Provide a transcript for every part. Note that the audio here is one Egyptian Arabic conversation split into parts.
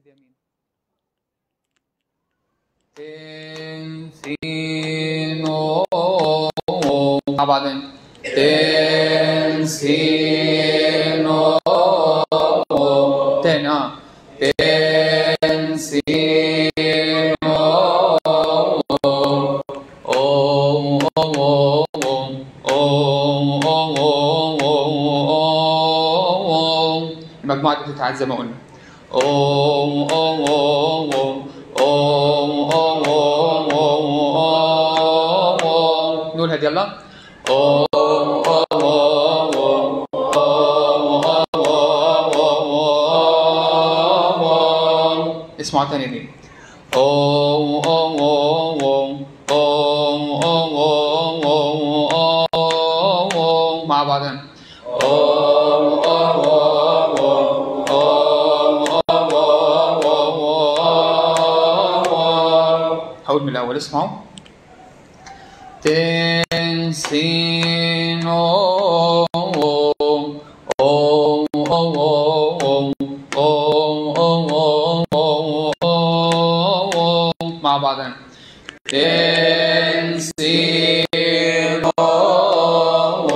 يمين تن سين أو مع بعضين تن سين أو تاني اه تن سين أو أو أو أو أو أو أو المجموعة دي بتتعاد زي ما قلنا أو أو أو أو أو أو أو أو نقولها دي يلا أو أو أو اسمعوا تاني دي أو أو أو أو أو أو أو مع بعضنا أو أو هقول من الأول اسمعوا تن سين أو أو أو أو أو أو أو أو مع بعضنا تن سين أو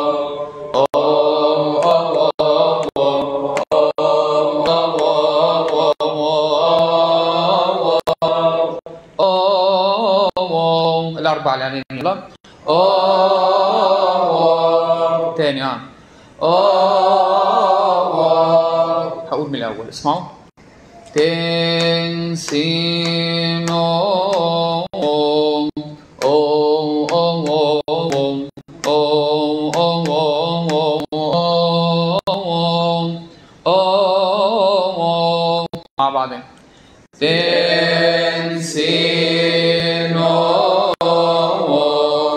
الأربعة اللي علينا يلا أوه. تاني اه أوه. هقول من الأول اسمعوا تن سين أو أو أو أو أو أو أو مع بعضين تن سين أو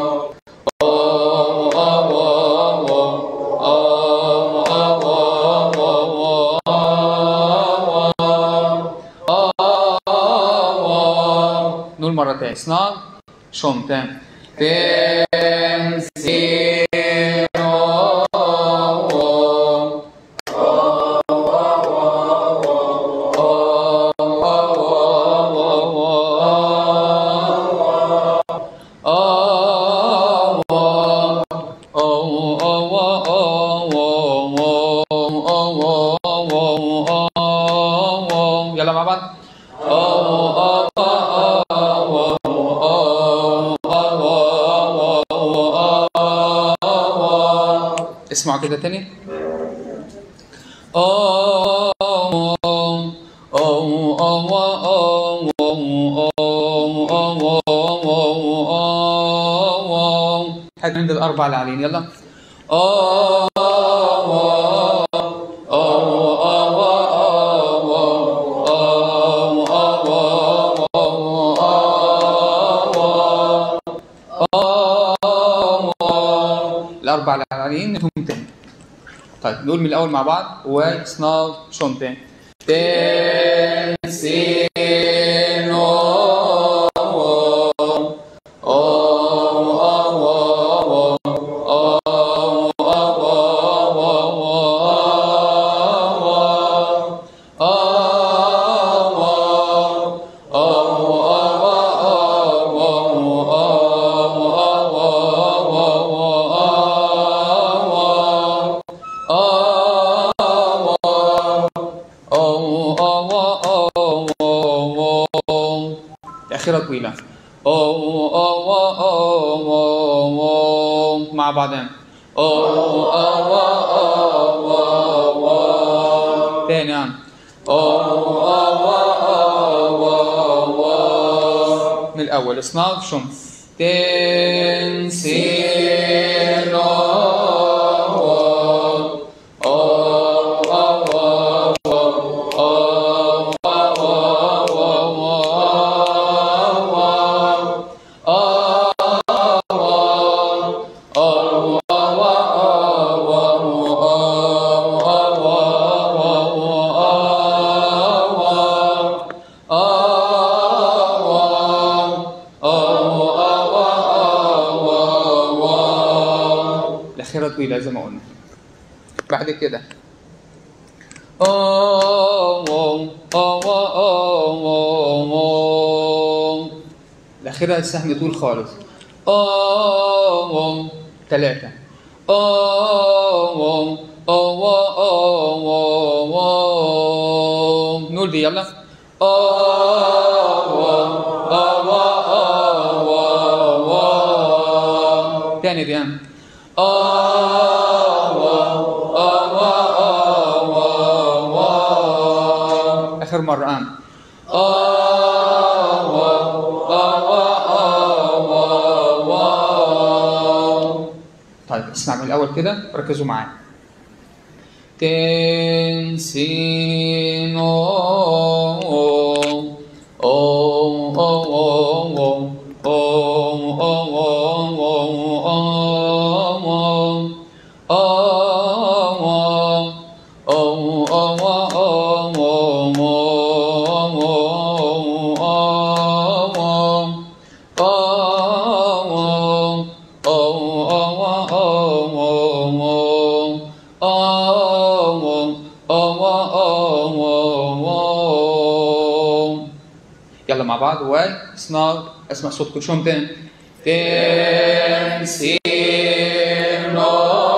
نقول مرة تانية اسمع شوم تاني تنسينو يلا مع بعض اسمعوا كده تاني حد من الأربعة اللي علينا يلا الأربعة اللي علينا نتهم تاني طيب نقول من الأول مع بعض وسناو شون تاني تنسينو الأخيرة طويلة أو أو أو أو مع بعضين أو أو أو أو تاني عن أو أو أو من الأول اصناف شم تنسينو الأخيرة طويلة زي ما قلنا بعد كده أوم أوم أوم أوم الأخيرة السهم طول خالص أوم ثلاثة أوم أوم أوم أوم نقول دي يلا أوم أوم أوم أوم تاني دي ها. أوم أوم أوم أوم آخر مرة آن أوم أوم أوم أوم طيب اسمع من الأول كده ركزوا معايا تنسين أوم أوم أوم أوم أوم أوم أوم أوم أوم أوم يلا مع بعض واي اسمع اسمع صوت كل شوم تاني تنسينو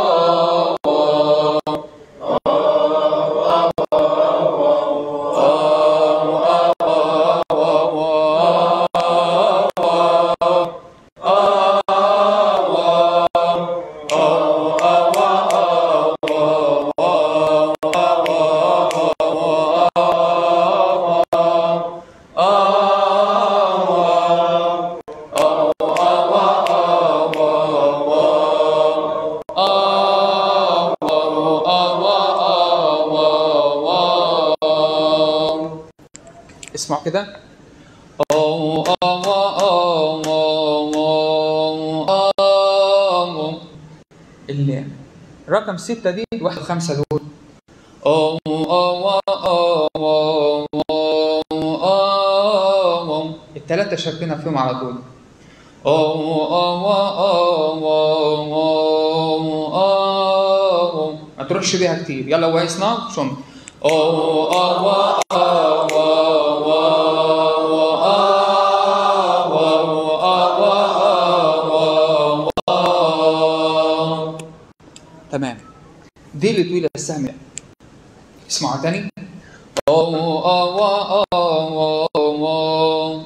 اسمعوا كده أو أو أو أو أو أو اللي رقم ستة دي واحد وخمسة دول أو أو أو أو أو أو التلاتة شاركينها فيهم على طول أو أو أو أو أو أو ما تروحش بيها كتير يلا واسمع شم أو أو أو تمام دي اللي طويلة السهم ده اسمعوا تاني أو أو أو أو أو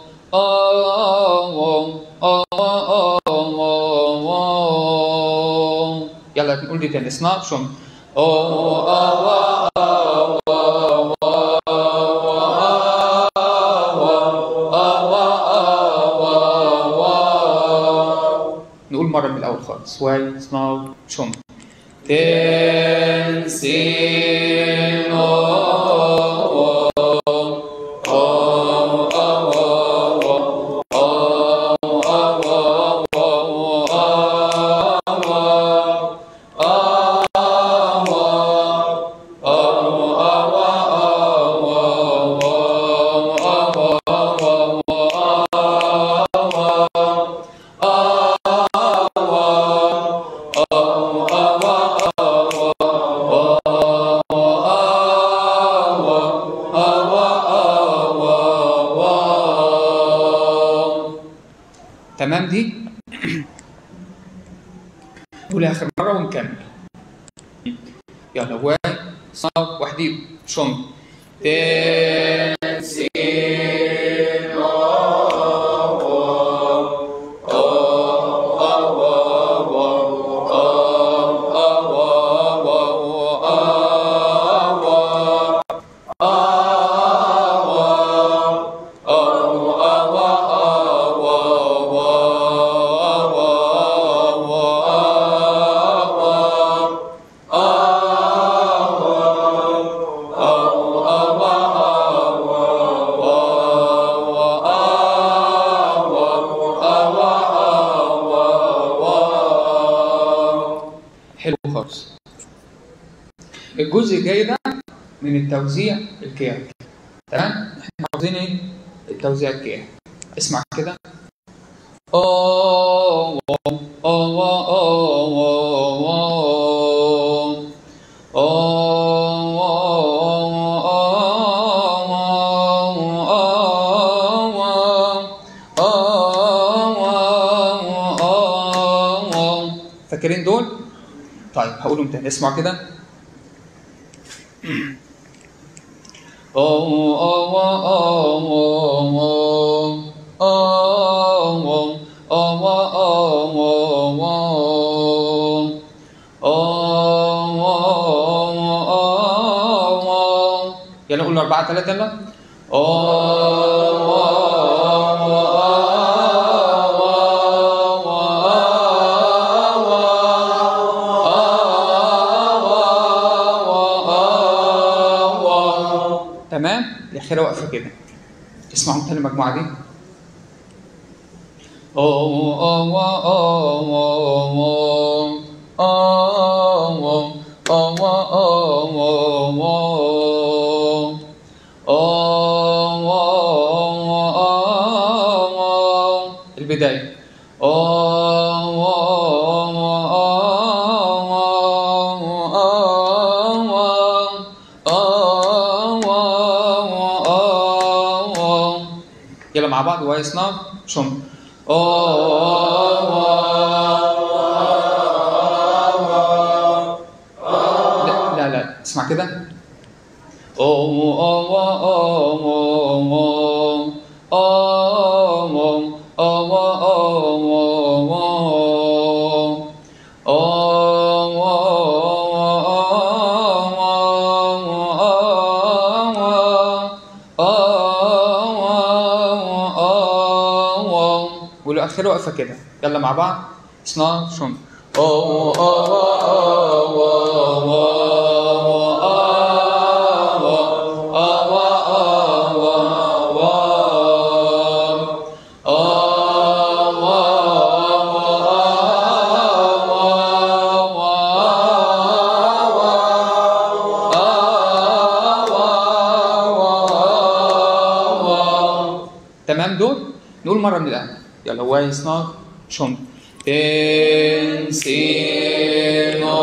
أو أو أو يلا نقول دي تاني اسمع شم أو أو نقول مرة من الأول خالص واي اسمعوا شم تنسينو تمام دي نقول آخر مرة ونكمل يلا واحد صوت وحدي شم تنسينو حلو خالص الجزء الجاي ده من التوزيع الكيان تمام احنا عاوزين ايه التوزيع الكيان اسمع كده أوه أوه أوه أوه أوه أوه فاكرين دول؟ طيب هقولهم تاني اسمعوا كده يلا نقول أربعة ثلاثة يلا تمام الأخيرة واقفة كده اسمعوا تاني المجموعة دي البداية يلا مع بعض ويصنع شم لا لا لا اسمع كده والاخيره واقفه كده يلا مع بعض اصنع شم تمام دول نقول مره من الان يلا ويصنع شم انسينو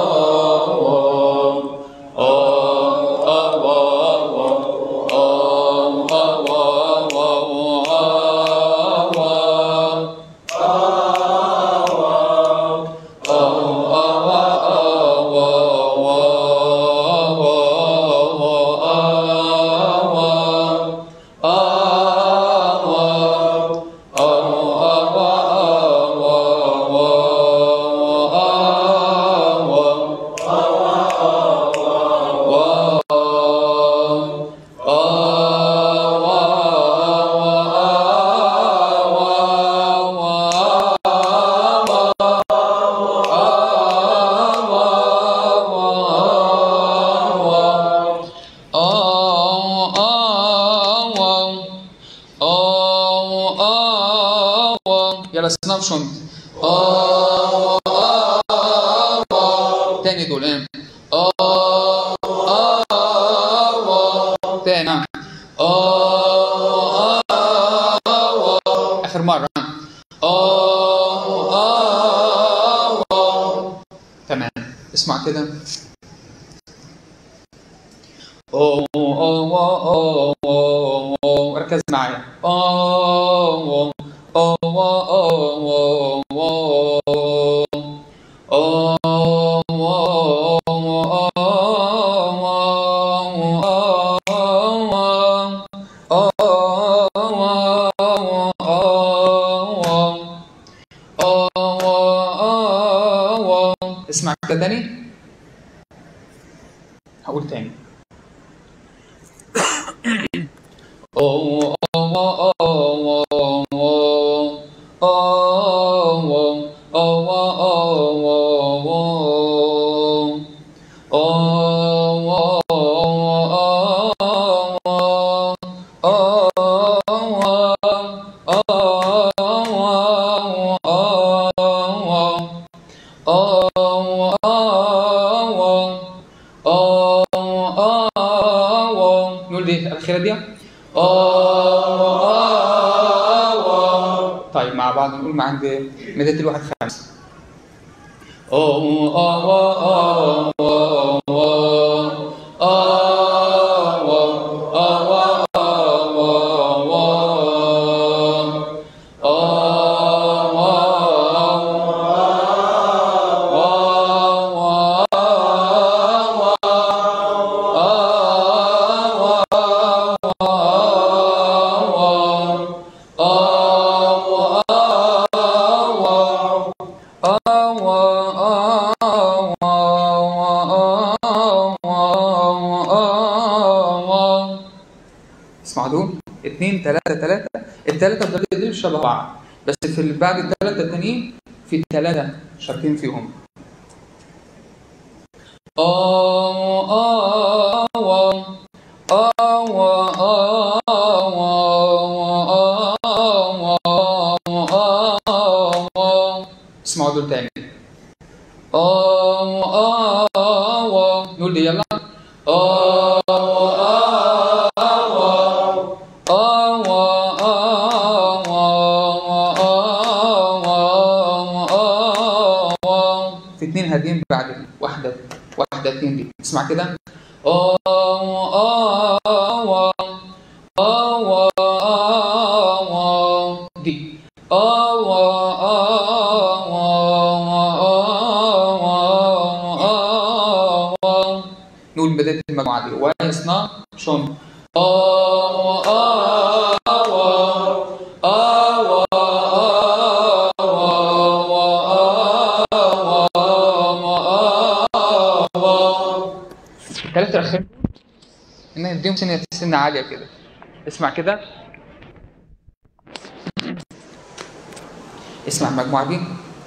يلا صنع شم تاني دول ايه تاني نعم اخر مره تمام اسمع كده ركز معايا اسمع كده تاني هقول تاني نقول دي الأخيرة دي طيب مع بعض نقول مع عند مدة الواحد خمسة اسمعوا دول اتنين تلاتة تلاتة التلاتة الضربية دول شبه بعض بس في اللي بعد التلاتة التانيين في تلاتة شاركين فيهم آه آه آه آه آه اسمعوا دول تاني آه آه آه نقول دي يلا آه آه آه في اتنين هادين بعد واحدة واحدة اتنين دي اسمع كده دي نقول بداية المجموعة دي ويصنع شون الثلاثة الأخير إن نديهم سنة سنة عالية كده اسمع كده اسمع المجموعة دي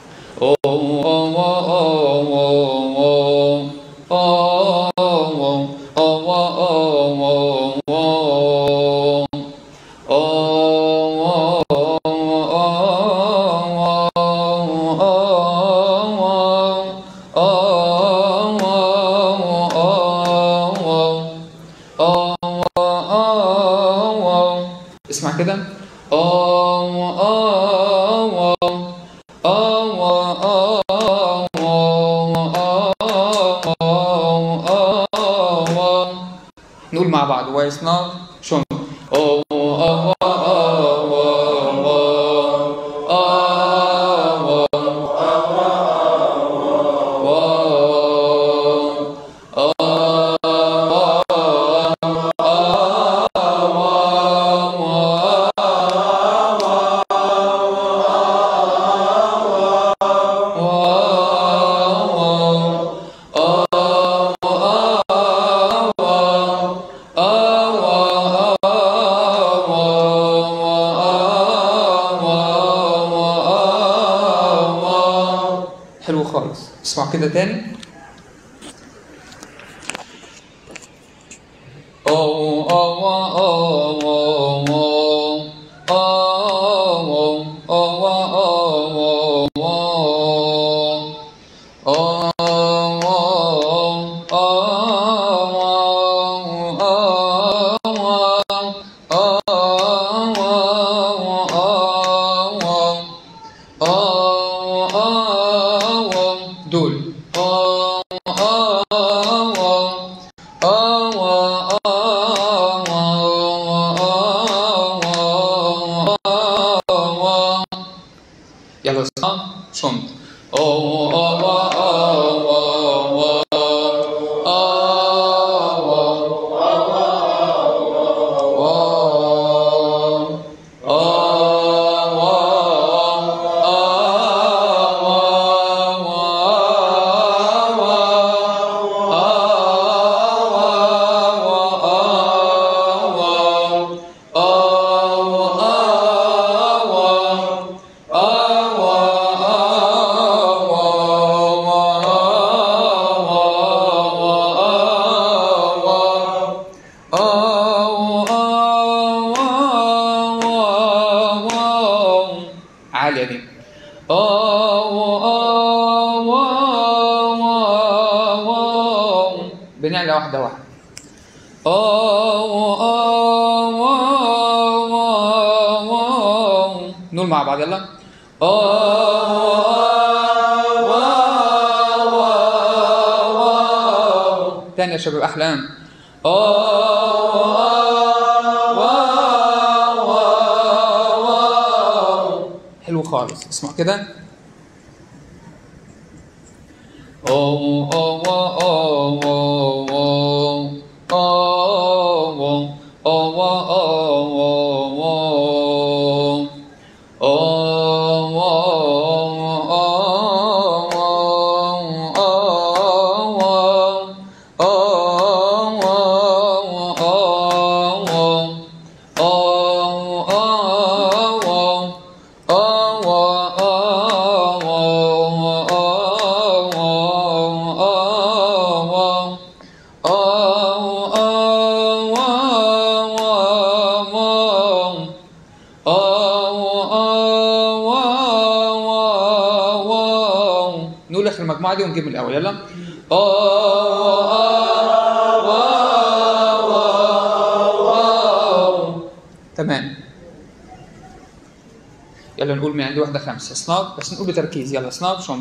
اسمع كده نقول مع بعض ويصنع شون حلو خالص اسمع كده تاني أو أو أو أو أو أو دول يلا صح صمت عالية دي بنعلى واحدة واحدة نقول مع بعض يلا تاني يا شباب أحلام حلو خالص اسمع كده نقول اخر المجموعه دي ونجيب من الاول يلا تمام يلا نقول من عندي واحده خمسه سناب بس نقول بتركيز يلا سناب شون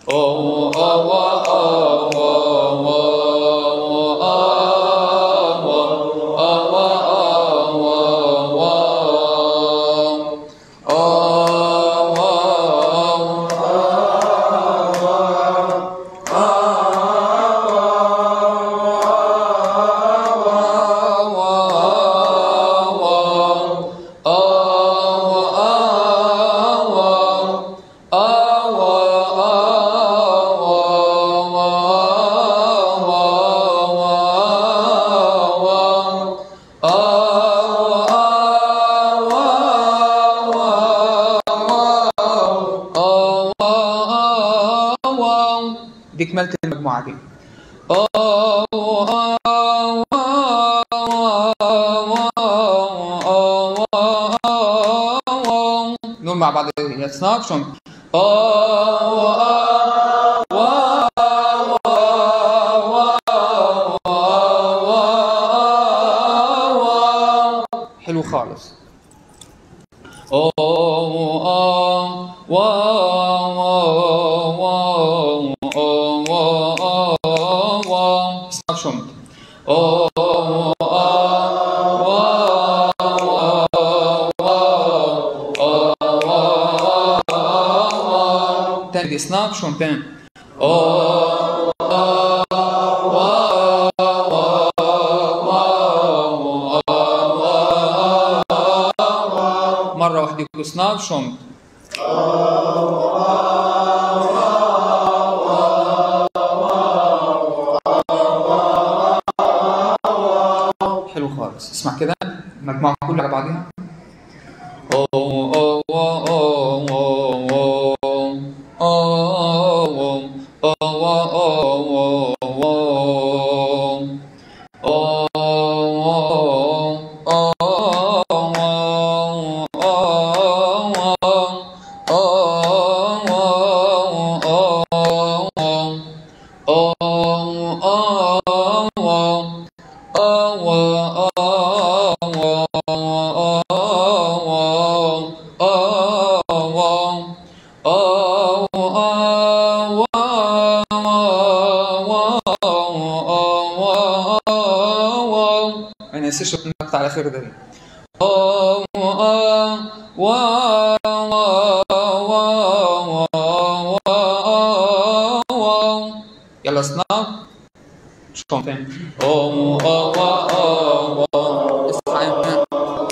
دي كملت المجموعه دي نقول مع بعض يا سناب شون حلو خالص سناب شون تاني دي سناب شون تاني مرة واحدة يقولوا سناب شون حلو خالص اسمع كده المجموعة كلها على بعضها ما ننساش النقطة على خير ده يلا سناب شون تاني اصحى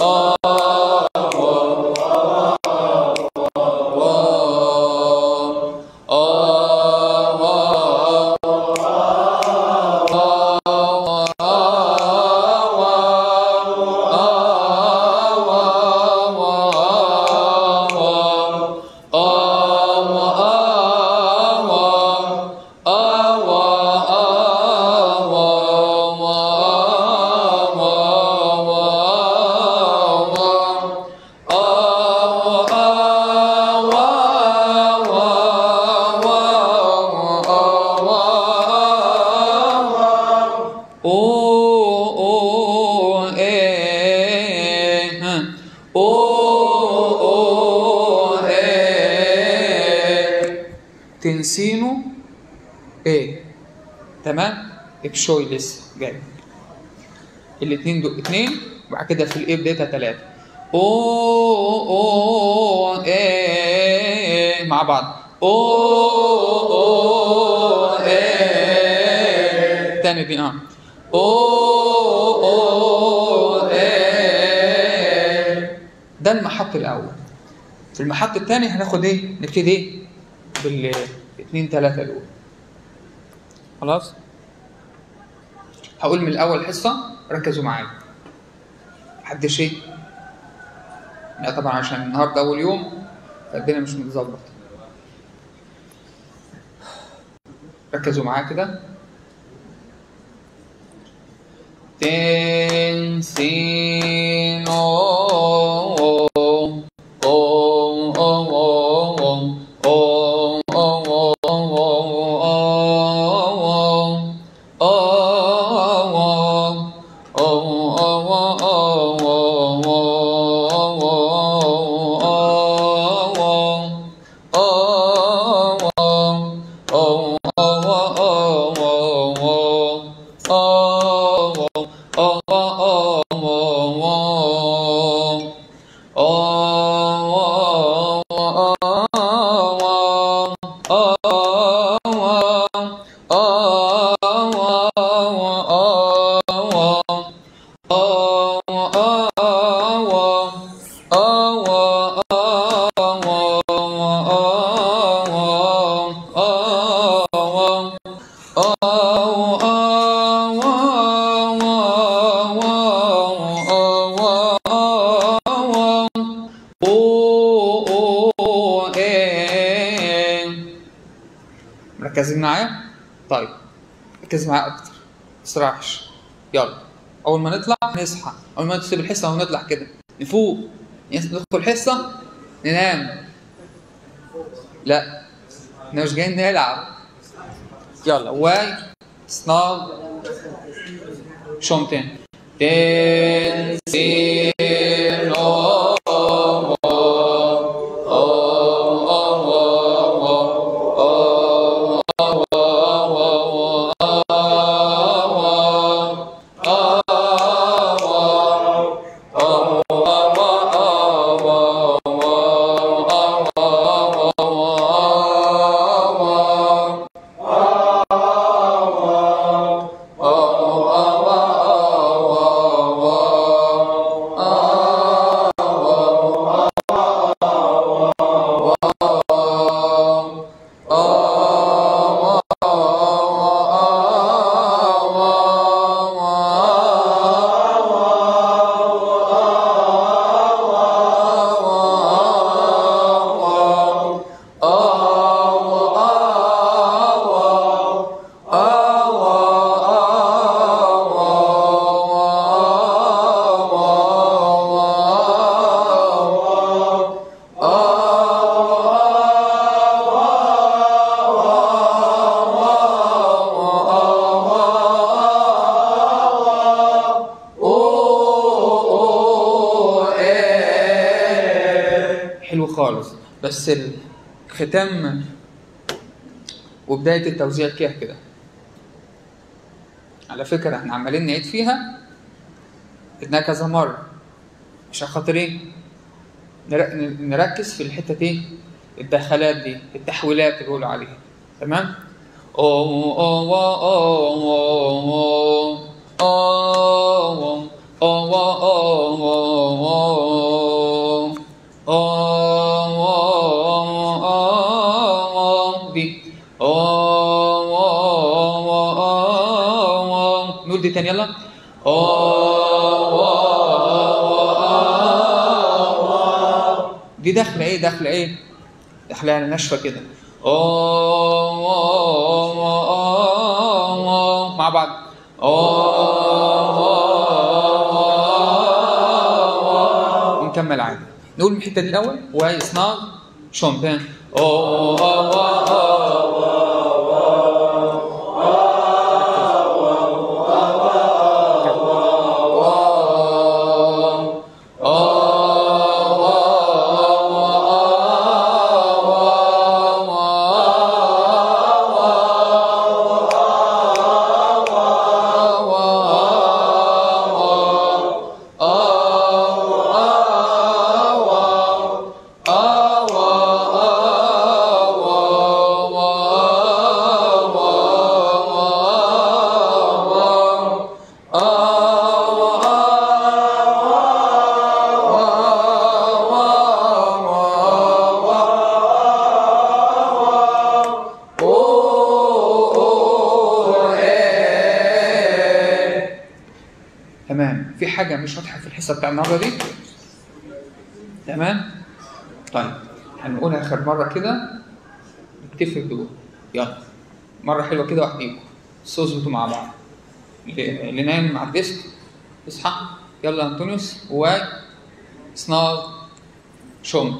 تنسينه ايه تمام ابشوي لسه جاي الاثنين دول اثنين وبعد كده في الايه بدايتها ثلاثه او او ايه مع بعض او او ايه تاني دي اه او او ايه ده المحط الاول في المحط الثاني هناخد ايه نبتدي ايه بالاثنين ثلاثه الاولى خلاص هقول من الاول حصه ركزوا معايا محدش ايه لا طبعا عشان النهارده اول يوم فالدنيا مش متظبط ركزوا معايا كده تن سين أو أو أو أو أو أو مركزين معايا؟ طيب ركز معايا اكتر متسرحش يلا اول ما نطلع نصحى اول ما تسيب الحصه ونطلع كده نفوق ندخل الحصه ننام لا احنا مش جايين نلعب يلا واي سناب شومتين تن سين أو أو حلو خالص بس الختام وبداية التوزيع كده كده على فكرة احنا عمالين نعيد فيها عدناها كذا مرة عشان خاطر ايه نر- نركز في الحتة دي الدخلات دي التحويلات اللي بيقولوا عليها تمام أو أو أو أو أو أو أو دي نقول دي تاني يلا دي داخله ايه داخله ايه داخله يعني ناشفه كده مع بعض ونكمل عادي نقول الحته دي الاول وهي صناغ شومبان تمام في حاجه مش واضحه في الحصه بتاع النهارده دي تمام طيب هنقولها اخر مره كده نكتفي بدول يلا مره حلوه كده واحديكم بس اظبطوا مع بعض اللي نايم على الديسك اصحى يلا انطونيوس واي سنار شوم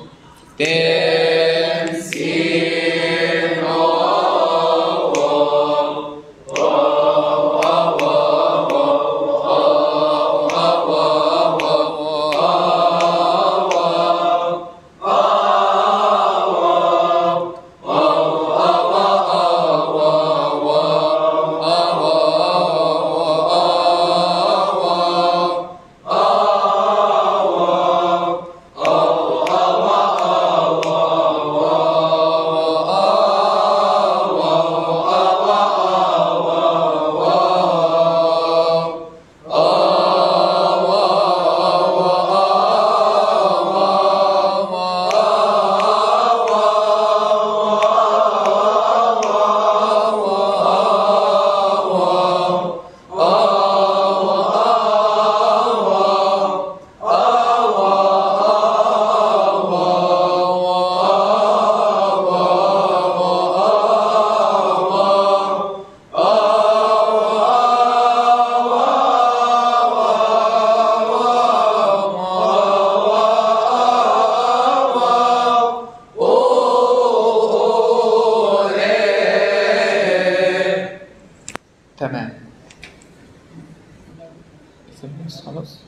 تمام خلاص